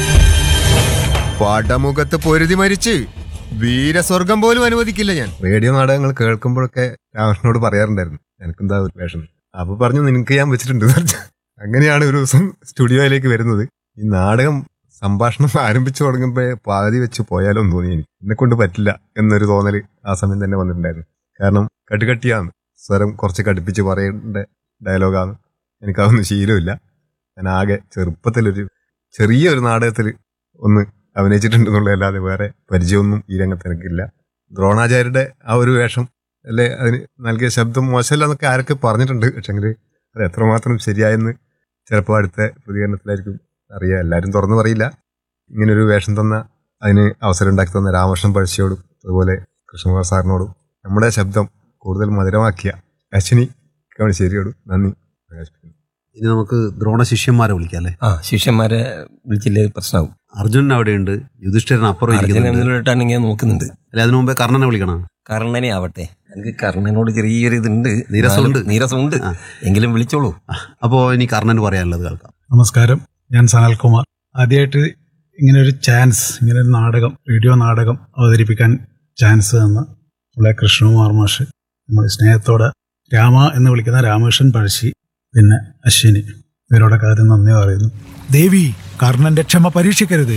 പടമുഖത്ത് പൊരുതി മരിച്ച് വീരസ്വർഗം പോലും അനുവദിക്കില്ല ഞാൻ റേഡിയോ നാടകങ്ങൾ കേൾക്കുമ്പോഴൊക്കെ രാമനോട് പറയാറുണ്ടായിരുന്നു എനിക്കെന്താ ഒരു വേഷം അപ്പൊ പറഞ്ഞു നിനക്ക് ഞാൻ വെച്ചിട്ടുണ്ട് എന്ന് പറഞ്ഞു. അങ്ങനെയാണ് ഒരു ദിവസം സ്റ്റുഡിയോയിലേക്ക് വരുന്നത് ഈ നാടകം സംഭാഷണം ആരംഭിച്ചു തുടങ്ങുമ്പോഴേ പാതി വെച്ച് പോയാലോ എന്ന് തോന്നി എനിക്ക് എന്നെ കൊണ്ട് പറ്റില്ല എന്നൊരു തോന്നൽ ആ സമയം തന്നെ വന്നിട്ടുണ്ടായിരുന്നു കാരണം കട്ടുകട്ടിയാണ് സ്വരം കുറച്ച് കടുപ്പിച്ച് പറയേണ്ട ഡയലോഗാണ് എനിക്കതൊന്നും ശീലമില്ല ഞാൻ ആകെ ചെറുപ്പത്തിലൊരു ചെറിയൊരു നാടകത്തിൽ ഒന്ന് അഭിനയിച്ചിട്ടുണ്ടെന്നുള്ളതല്ലാതെ വേറെ പരിചയമൊന്നും ഈ രംഗത്ത് എനിക്കില്ല ദ്രോണാചാര്യരുടെ ആ ഒരു വേഷം അല്ലെ അതിന് നൽകിയ ശബ്ദം മോശമല്ല എന്നൊക്കെ ആരൊക്കെ പറഞ്ഞിട്ടുണ്ട് പക്ഷെങ്കിൽ അത് എത്രമാത്രം ശരിയായെന്ന് ചിലപ്പോൾ അടുത്ത പ്രതികരണത്തിലായിരിക്കും അറിയുക എല്ലാവരും തുറന്നു പറയില്ല ഇങ്ങനൊരു വേഷം തന്ന അതിന് അവസരം ഉണ്ടാക്കി തന്ന രാമകൃഷ്ണൻ പഴശ്ശിയോടും അതുപോലെ കൃഷ്ണകുമാർ സാറിനോടും നമ്മുടെ ശബ്ദം കൂടുതൽ മധുരമാക്കിയ അശ്വിനി കവണിശ്ശേരിയോടും നന്ദി പ്രകാശിപ്പിക്കുന്നു ഇനി നമുക്ക് ദ്രോണ ശിഷ്യന്മാരെ വിളിക്കാം അല്ലേ ആ ശിഷ്യന്മാരെ വിളിച്ചില്ലേ പ്രശ്നമാവും അർജുനൻ അവിടെയുണ്ട് യുധിഷ്ഠിരൻ അപ്പുറം ഇരിക്കുന്നുണ്ട് അർജുനനിലോട്ടാണ് ഇങ്ങനെ നോക്കുന്നുണ്ട് അല്ലെ അതിനു മുമ്പേ കർണനെ വിളിക്കണം കർണനെ ആവട്ടെ എനിക്ക് കർണനോട് ചെറിയൊരു ഇതുണ്ട് നീരസമുണ്ട്. നീരസമുണ്ട് ആ. എങ്കിലും വിളിച്ചോളൂ അപ്പോ ഇനി കർണന് പറയാനുള്ളത് കേൾക്കാം നമസ്കാരം ഞാൻ സനൽകുമാർ ആദ്യമായിട്ട് ഇങ്ങനെ ഒരു ചാൻസ് ഇങ്ങനെ ഒരു നാടകം റേഡിയോ നാടകം അവതരിപ്പിക്കാൻ ചാൻസ് തന്ന നമ്മളെ കൃഷ്ണകുമാർ മാഷ് നമ്മൾ സ്നേഹത്തോടെ രാമ എന്ന് വിളിക്കുന്ന രാമകൃഷ്ണൻ പഴശ്ശി പിന്നെ അശ്വിനി ഇവരോടൊക്കെ ആദ്യം നന്ദി പറയുന്നു ദേവി കർണന്റെ ക്ഷമ പരീക്ഷിക്കരുത്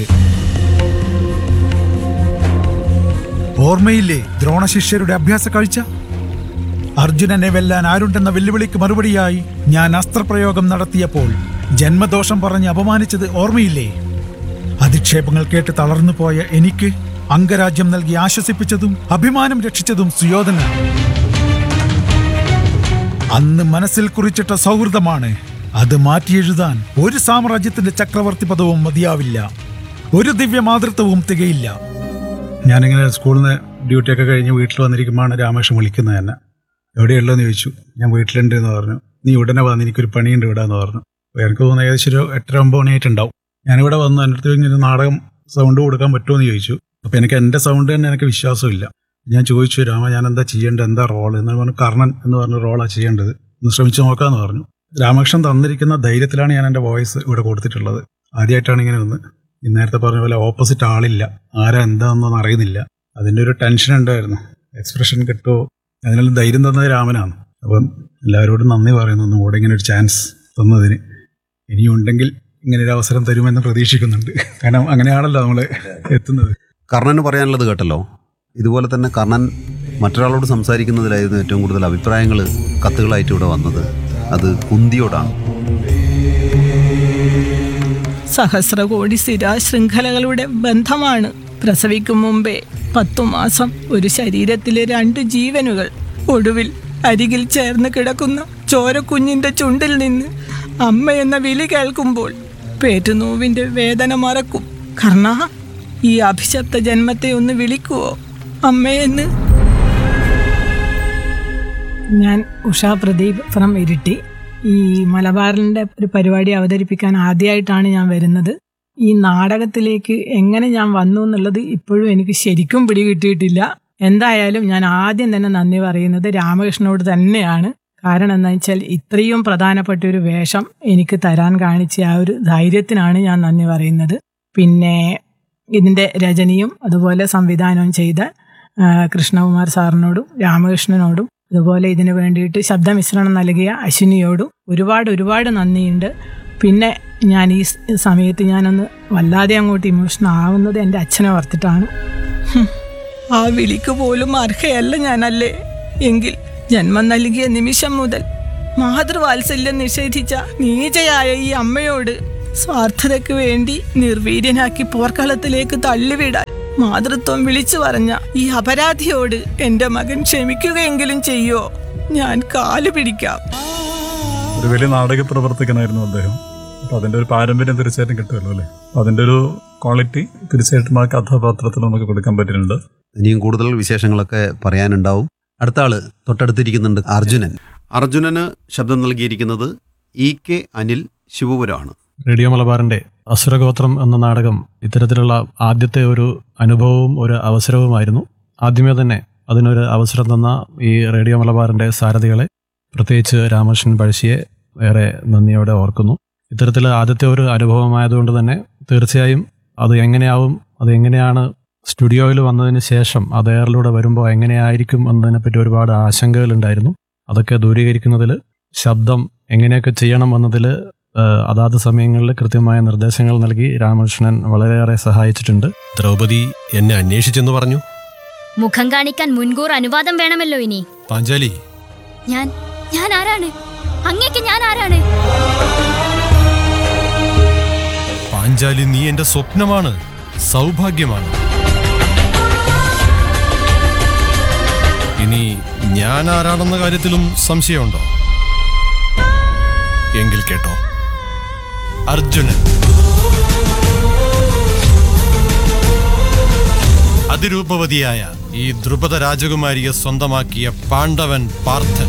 ഓർമ്മയില്ലേ ദ്രോണശിഷ്യരുടെ അഭ്യാസ കാഴ്ച അർജുനനെ വെല്ലാൻ ആരുണ്ടെന്ന വെല്ലുവിളിക്ക് മറുപടിയായി ഞാൻ അസ്ത്രപ്രയോഗം നടത്തിയപ്പോൾ ജന്മദോഷം പറഞ്ഞ് അപമാനിച്ചത് ഓർമ്മയില്ലേ അധിക്ഷേപങ്ങൾ കേട്ട് തളർന്നു പോയ എനിക്ക് അംഗരാജ്യം നൽകി ആശ്വസിപ്പിച്ചതും അഭിമാനം രക്ഷിച്ചതും സുയോധന അന്ന് മനസ്സിൽ കുറിച്ചിട്ട സൗഹൃദമാണ് അത് മാറ്റിയെഴുതാൻ ഒരു സാമ്രാജ്യത്തിന്റെ ചക്രവർത്തി പദവും മതിയാവില്ല ഒരു ദിവ്യ മാതൃത്വവും തികയില്ല ഞാനിങ്ങനെ സ്കൂളിൽ നിന്ന് ഡ്യൂട്ടിയൊക്കെ കഴിഞ്ഞ് വീട്ടിൽ വന്നിരിക്കുമ്പോഴാണ് രാമകൃഷ്ണൻ വിളിക്കുന്നത് തന്നെ എവിടെയുള്ളതെന്ന് ചോദിച്ചു ഞാൻ വീട്ടിലുണ്ട് എന്ന് പറഞ്ഞു നീ ഉടനെ വന്ന് എനിക്കൊരു പണിയുണ്ട് ഇവിടെ എന്ന് പറഞ്ഞു അപ്പോൾ എനിക്ക് തോന്നുന്നു ഏകദേശം ഒരു എട്ടര ഒമ്പത് മണിയായിട്ടുണ്ടാവും ഞാനിവിടെ വന്നു എൻ്റെ അടുത്ത് ഇങ്ങനെ നാടകം സൗണ്ട് കൊടുക്കാൻ പറ്റുമോ എന്ന് ചോദിച്ചു അപ്പോൾ എനിക്ക് എൻ്റെ സൗണ്ട് തന്നെ എനിക്ക് വിശ്വാസമില്ല ഞാൻ ചോദിച്ചു രാമ ഞാൻ എന്താ ചെയ്യേണ്ടത് എന്താ റോൾ എന്ന് പറഞ്ഞു കർണൻ എന്ന് പറഞ്ഞ റോളാണ് ചെയ്യേണ്ടത് ഒന്ന് ശ്രമിച്ചു നോക്കാമെന്ന് പറഞ്ഞു രാമകൃഷ്ണൻ തന്നിരിക്കുന്ന ധൈര്യത്തിലാണ് ഞാൻ എൻ്റെ വോയിസ് ഇവിടെ കൊടുത്തിട്ടുള്ളത് ആദ്യമായിട്ടാണ് ഇങ്ങനെ ഒന്ന് ഈ നേരത്തെ പറഞ്ഞ പോലെ ഓപ്പോസിറ്റ് ആളില്ല ആരാ എന്താണെന്നൊന്നും അറിയുന്നില്ല അതിൻ്റെ ഒരു ടെൻഷൻ ഉണ്ടായിരുന്നു എക്സ്പ്രഷൻ കിട്ടുമോ അതിനുള്ള ധൈര്യം തന്നത് രാമനാണ് അപ്പം എല്ലാവരോടും നന്ദി പറയുന്നു ഒന്നും കൂടെ ഇങ്ങനെ ഒരു ചാൻസ് തന്നതിന് ഇനിയുണ്ടെങ്കിൽ ഇങ്ങനെ ഒരു അവസരം തരുമെന്ന് പ്രതീക്ഷിക്കുന്നുണ്ട് കാരണം അങ്ങനെയാണല്ലോ നമ്മൾ എത്തുന്നത് കർണന് പറയാനുള്ളത് കേട്ടല്ലോ ഇതുപോലെ തന്നെ കർണൻ മറ്റൊരാളോട് സംസാരിക്കുന്നതിലായിരുന്നു ഏറ്റവും കൂടുതൽ അഭിപ്രായങ്ങൾ കത്തുകളായിട്ട് ഇവിടെ വന്നത് അത് കുന്തിയോടാണ് സഹസ്രകോടി സ്ഥിരാശൃംഖലകളുടെ ബന്ധമാണ് പ്രസവിക്കും മുമ്പേ പത്തു മാസം ഒരു ശരീരത്തിലെ രണ്ട് ജീവനുകൾ ഒടുവിൽ അരികിൽ ചേർന്ന് കിടക്കുന്ന ചോരക്കുഞ്ഞിന്റെ ചുണ്ടിൽ നിന്ന് അമ്മ എന്ന വിളി കേൾക്കുമ്പോൾ പേറ്റുനോവിന്റെ വേദന മറക്കും കർണ ഈ അഭിശപ്ത ജന്മത്തെ ഒന്ന് വിളിക്കുവോ അമ്മയെന്ന് ഞാൻ ഉഷാ പ്രദീപ് ഫ്രം ഇരിട്ടി ഈ മലബാറിൻ്റെ ഒരു പരിപാടി അവതരിപ്പിക്കാൻ ആദ്യമായിട്ടാണ് ഞാൻ വരുന്നത് ഈ നാടകത്തിലേക്ക് എങ്ങനെ ഞാൻ വന്നു എന്നുള്ളത് ഇപ്പോഴും എനിക്ക് ശരിക്കും പിടികിട്ടിയിട്ടില്ല എന്തായാലും ഞാൻ ആദ്യം തന്നെ നന്ദി പറയുന്നത് രാമകൃഷ്ണനോട് തന്നെയാണ് കാരണം എന്താ വെച്ചാൽ ഇത്രയും പ്രധാനപ്പെട്ട ഒരു വേഷം എനിക്ക് തരാൻ കാണിച്ച ആ ഒരു ധൈര്യത്തിനാണ് ഞാൻ നന്ദി പറയുന്നത് പിന്നെ ഇതിൻ്റെ രചനയും അതുപോലെ സംവിധാനവും ചെയ്ത ആ, കൃഷ്ണകുമാർ സാറിനോടും രാമകൃഷ്ണനോടും അതുപോലെ ഇതിനു വേണ്ടിയിട്ട് ശബ്ദമിശ്രണം നൽകിയ അശ്വിനിയോടും ഒരുപാട് ഒരുപാട് നന്ദിയുണ്ട് പിന്നെ ഞാൻ ഈ സ് സമയത്ത് ഞാനൊന്ന് വല്ലാതെ അങ്ങോട്ട് ഇമോഷണൽ ആവുന്നത് എൻ്റെ അച്ഛനെ ഓർത്തിട്ടാണ് ഹും, ആ വിളിക്ക് പോലും അർഹയല്ല ഞാനല്ലേ എങ്കിൽ ജന്മം നൽകിയ നിമിഷം മുതൽ മാതൃവാത്സല്യം നിഷേധിച്ച നീചയായ ഈ അമ്മയോട് സ്വാർത്ഥതയ്ക്ക് വേണ്ടി നിർവീര്യനാക്കി പോർക്കളത്തിലേക്ക് തള്ളിവിടാൻ മാതൃത്വം വിളിച്ചു പറഞ്ഞ ഈ അപരാധിയോട് എന്റെ മകൻ ക്ഷമിക്കുകയെങ്കിലും ചെയ്യോ ഞാൻ കാലു പിടിക്കാം ഒരു വലിയ നാടക പ്രവർത്തകനായിരുന്നു അദ്ദേഹം അപ്പൊ അതിന്റെ ഒരു പാരമ്പര്യം തീർച്ചയായിട്ടും കിട്ടുമല്ലോ അല്ലേ അപ്പൊ അതിന്റെ ഒരു ക്വാളിറ്റി തീർച്ചയായിട്ടും ആ കഥാപാത്രത്തിൽ നമുക്ക് കൊടുക്കാൻ പറ്റുന്നുണ്ട് ഇനിയും കൂടുതൽ വിശേഷങ്ങളൊക്കെ പറയാനുണ്ടാവും അടുത്ത ആള് തൊട്ടടുത്തിരിക്കുന്നുണ്ട് അർജുനൻ അർജുനന് ശബ്ദം നൽകിയിരിക്കുന്നത് ഇ കെ അനിൽ ശിവപുരമാണ് റേഡിയോ മലബാറിന്റെ അസുരഗോത്രം എന്ന നാടകം ഇത്തരത്തിലുള്ള ആദ്യത്തെ ഒരു അനുഭവവും ഒരു അവസരവുമായിരുന്നു ആദ്യമേ തന്നെ അതിനൊരു അവസരം തന്ന ഈ റേഡിയോ മലബാറിന്റെ സാരഥികളെ പ്രത്യേകിച്ച് രാമകൃഷ്ണൻ പഴശ്ശിയെ ഏറെ നന്ദിയോടെ ഓർക്കുന്നു ഇത്തരത്തിൽ ആദ്യത്തെ ഒരു അനുഭവമായതുകൊണ്ട് തന്നെ തീർച്ചയായും അത് എങ്ങനെയാവും അത് എങ്ങനെയാണ് സ്റ്റുഡിയോയിൽ വന്നതിന് ശേഷം അത് എയറിലൂടെ വരുമ്പോൾ എങ്ങനെയായിരിക്കും എന്നതിനെപ്പറ്റി ഒരുപാട് ആശങ്കകളുണ്ടായിരുന്നു അതൊക്കെ ദൂരീകരിക്കുന്നതിൽ ശബ്ദം എങ്ങനെയൊക്കെ ചെയ്യണം എന്നതിൽ അതാത് സമയങ്ങളിൽ കൃത്യമായ നിർദ്ദേശങ്ങൾ നൽകി രാമകൃഷ്ണൻ വളരെയേറെ സഹായിച്ചിട്ടുണ്ട് ദ്രൗപദി എന്നെ അന്വേഷിച്ചെന്ന് പറഞ്ഞു മുഖം കാണിക്കാൻ മുൻകൂർ അനുവാദം വേണമല്ലോ ഇനി പാഞ്ചാലി ഞാൻ ഞാൻ ആരാണ് അങ്ങേക്ക് ഞാൻ ആരാണ് പാഞ്ചാലി നീ എന്റെ സ്വപ്നമാണ് സൗഭാഗ്യമാണ് ഇനി ഞാൻ ആരാണെന്ന കാര്യത്തിലും സംശയമുണ്ടോ എങ്കിൽ കേട്ടോ അർജുനൻ അതിരൂപവതിയായ ഈ ദ്രുപദ രാജകുമാരിയെ സ്വന്തമാക്കിയ പാണ്ഡവൻ പാർത്ഥൻ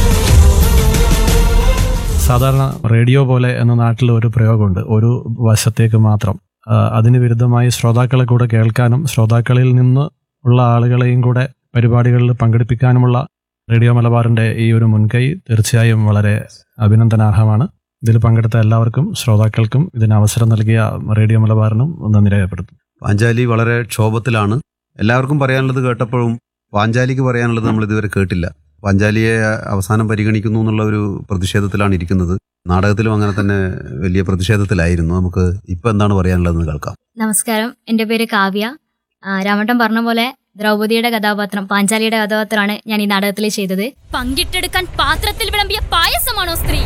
സാധാരണ റേഡിയോ പോലെ എന്ന നാട്ടിൽ ഒരു പ്രയോഗമുണ്ട് ഒരു വശത്തേക്ക് മാത്രം ആ, അതിന് വിരുദ്ധമായി ശ്രോതാക്കളെ കൂടെ കേൾക്കാനും ശ്രോതാക്കളിൽ നിന്ന് ഉള്ള ആളുകളെയും കൂടെ പരിപാടികളിൽ പങ്കെടുപ്പിക്കാനുമുള്ള റേഡിയോ മലബാറിന്റെ ഈ ഒരു മുൻകൈ തീർച്ചയായും വളരെ അഭിനന്ദനാർഹമാണ് ഇതിൽ പങ്കെടുത്ത എല്ലാവർക്കും ശ്രോതാക്കൾക്കും ഇതിന് അവസരം നൽകിയ റേഡിയോ മലബാറിനും നന്ദി രേഖപ്പെടുത്തും പാഞ്ചാലി വളരെ ക്ഷോഭത്തിലാണ് എല്ലാവർക്കും പറയാനുള്ളത് കേട്ടപ്പോഴും പാഞ്ചാലിക്ക് പറയാനുള്ളത് നമ്മൾ ഇതുവരെ കേട്ടില്ല പാഞ്ചാലിയെ അവസാനം പരിഗണിക്കുന്നു എന്നുള്ള ഒരു പ്രതിഷേധത്തിലാണ് ഇരിക്കുന്നത് നാടകത്തിലും അങ്ങനെ തന്നെ വലിയ പ്രതിഷേധത്തിലായിരുന്നു നമുക്ക് ഇപ്പൊ എന്താണ് പറയാനുള്ളതെന്ന് കേൾക്കാം നമസ്കാരം എൻ്റെ പേര് കാവ്യ ആ, രാമട്ടൻ പറഞ്ഞ പോലെ ദ്രൗപദിയുടെ കഥാപാത്രം പാഞ്ചാലിയുടെ കഥാപാത്രമാണ് ഞാൻ ഈ നാടകത്തിൽ ചെയ്തത് പങ്കിട്ടെടുക്കാൻ പാത്രത്തിൽ വിളമ്പിയ പായസമാണോ സ്ത്രീ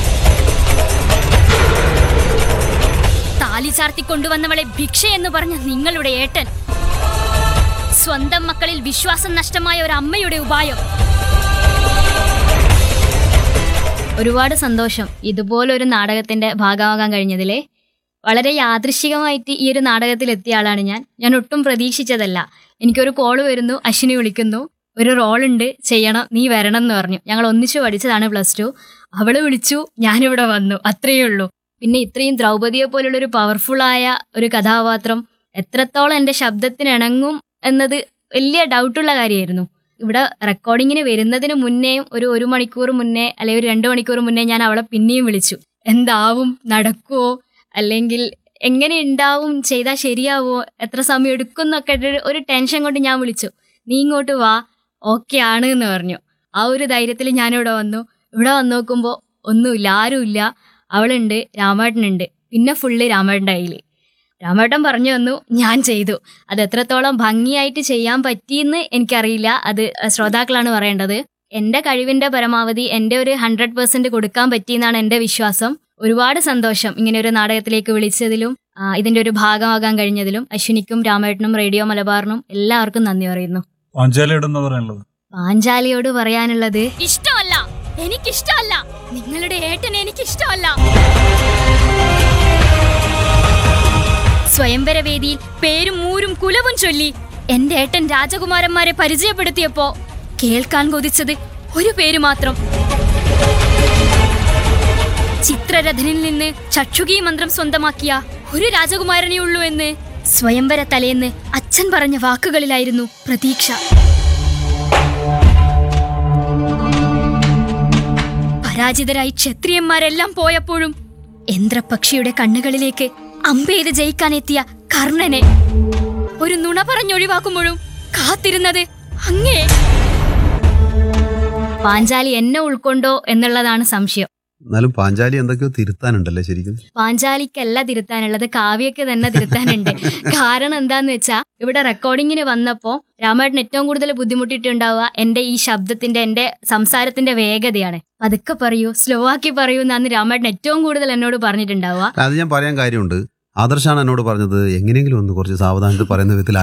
താലി ചാർത്തി കൊണ്ടുവന്നവളെ ഭിക്ഷ എന്ന് പറഞ്ഞ നിങ്ങളുടെ ഏട്ടൻ സ്വന്തം മക്കളിൽ വിശ്വാസം നഷ്ടമായ ഒരു അമ്മയുടെ ഉപായം ഒരുപാട് സന്തോഷം ഇതുപോലൊരു നാടകത്തിന്റെ ഭാഗമാകാൻ കഴിഞ്ഞതിലെ വളരെ യാദൃശികമായിട്ട് ഈ ഒരു നാടകത്തിൽ എത്തിയ ആളാണ് ഞാൻ ഞാൻ ഒട്ടും പ്രതീക്ഷിച്ചതല്ല എനിക്കൊരു കോള് വരുന്നു അശ്വിനി വിളിക്കുന്നു ഒരു റോളുണ്ട് ചെയ്യണം നീ വരണം എന്ന് പറഞ്ഞു ഞങ്ങൾ ഒന്നിച്ചു പഠിച്ചതാണ് പ്ലസ് ടു അവള് വിളിച്ചു ഞാനിവിടെ വന്നു അത്രയേ ഉള്ളൂ പിന്നെ ഇത്രയും ദ്രൗപദിയെ പോലുള്ള ഒരു പവർഫുള്ളായ ഒരു കഥാപാത്രം എത്രത്തോളം എൻ്റെ ശബ്ദത്തിന് ഇണങ്ങും എന്നത് വലിയ ഡൗട്ടുള്ള കാര്യമായിരുന്നു ഇവിടെ റെക്കോർഡിങ്ങിന് വരുന്നതിന് മുന്നേയും ഒരു ഒരു മണിക്കൂർ മുന്നേ അല്ലെങ്കിൽ ഒരു രണ്ട് മണിക്കൂർ മുന്നേ ഞാൻ അവളെ പിന്നെയും വിളിച്ചു എന്താവും നടക്കുവോ അല്ലെങ്കിൽ എങ്ങനെ ഉണ്ടാവും ചെയ്താൽ ശരിയാവോ എത്ര സമയം എടുക്കും എന്നൊക്കെ ഒരു- ഒരു ടെൻഷൻ കൊണ്ട് ഞാൻ വിളിച്ചു നീ ഇങ്ങോട്ട് വാ ഓക്കെ ആണ് എന്ന് പറഞ്ഞു ആ ഒരു ധൈര്യത്തിൽ ഞാനിവിടെ വന്നു ഇവിടെ വന്ന് നോക്കുമ്പോൾ ഒന്നുമില്ല ആരുമില്ല അവളുണ്ട് രാമേട്ടനുണ്ട് പിന്നെ ഫുള്ള് രാമേട്ടൻ്റെ കയ്യിൽ രാമേട്ടൻ പറഞ്ഞു തന്നു ഞാൻ ചെയ്തു അത് എത്രത്തോളം ഭംഗിയായിട്ട് ചെയ്യാൻ പറ്റിയെന്ന് എനിക്കറിയില്ല അത് ശ്രോതാക്കളാണ് പറയേണ്ടത് എൻ്റെ കഴിവിൻ്റെ പരമാവധി എൻ്റെ ഒരു ഹൺഡ്രഡ് പെർസെൻറ്റ് കൊടുക്കാൻ പറ്റിയെന്നാണ് എൻ്റെ വിശ്വാസം ഒരുപാട് സന്തോഷം ഇങ്ങനെ ഒരു നാടകത്തിലേക്ക് വിളിച്ചതിലും ആ, ഇതിൻ്റെ ഒരു ഭാഗമാകാൻ കഴിഞ്ഞതിലും അശ്വിനിക്കും രാമേട്ടനും റേഡിയോ മലബാറിനും എല്ലാവർക്കും നന്ദി പറയുന്നു പാഞ്ചാലിയുടെ എന്താ പറയാനുള്ളത് പാഞ്ചാലിയോട് പറയാനുള്ളത് ഇഷ്ടമല്ല എനിക്കിഷ്ടമല്ല നിങ്ങളുടെ ഏട്ടനെ എനിക്കിഷ്ടമല്ല സ്വയംവര വേദിയിൽ പേരും ഊരും കുലവും ചൊല്ലി എന്റെ ഏട്ടൻ രാജകുമാരന്മാരെ പരിചയപ്പെടുത്തിയപ്പോ കേൾക്കാൻ കൊതിച്ചത് ഒരു പേര് മാത്രം ചിത്രരഥനിൽ നിന്ന് ചക്ഷുകി മന്ത്രം സ്വന്തമാക്കിയ ഒരു രാജകുമാരനേ ഉള്ളൂ എന്ന് സ്വയംവര തലേന്ന് അച്ഛൻ പറഞ്ഞ വാക്കുകളിലായിരുന്നു പ്രതീക്ഷ പരാജിതരായി ക്ഷത്രിയന്മാരെല്ലാം പോയപ്പോഴും യന്ത്രപക്ഷിയുടെ കണ്ണുകളിലേക്ക് അമ്പെയ്ത് ജയിക്കാനെത്തിയ കർണനെ ഒരു നുണ പറഞ്ഞൊഴിവാക്കുമ്പോഴും കാത്തിരുന്നത് അങ്ങേ പാഞ്ചാലി എന്നെ ഉൾക്കൊണ്ടോ എന്നുള്ളതാണ് സംശയം എന്നാലും പാഞ്ചാലി എന്തൊക്കെയോ തിരുത്താനുണ്ടല്ലേ ശരിക്കും പാഞ്ചാലിക്കല്ല തിരുത്താനുള്ളത് കാവ്യക്ക് തന്നെ തിരുത്താനുണ്ട് കാരണം എന്താന്ന് വെച്ചാ ഇവിടെ റെക്കോർഡിങ്ങിന് വന്നപ്പോ രാമേട്ടൻ ഏറ്റവും കൂടുതൽ ബുദ്ധിമുട്ടിയിട്ടുണ്ടാവുക എന്റെ ഈ ശബ്ദത്തിന്റെ എന്റെ സംസാരത്തിന്റെ വേഗതയാണ് പതുക്കെ പറയൂ സ്ലോ ആക്കി പറയൂ എന്നാണ് രാമേട്ടൻ ഏറ്റവും കൂടുതൽ എന്നോട് പറഞ്ഞിട്ടുണ്ടാവുക അത് ഞാൻ പറയാൻ കാര്യമുണ്ട് ആദർശാണ് എന്നോട് പറഞ്ഞത് എങ്ങനെയെങ്കിലും ഒന്ന് കുറച്ച് സാവധാനത്തിൽ പറയുന്ന വിധത്തിൽ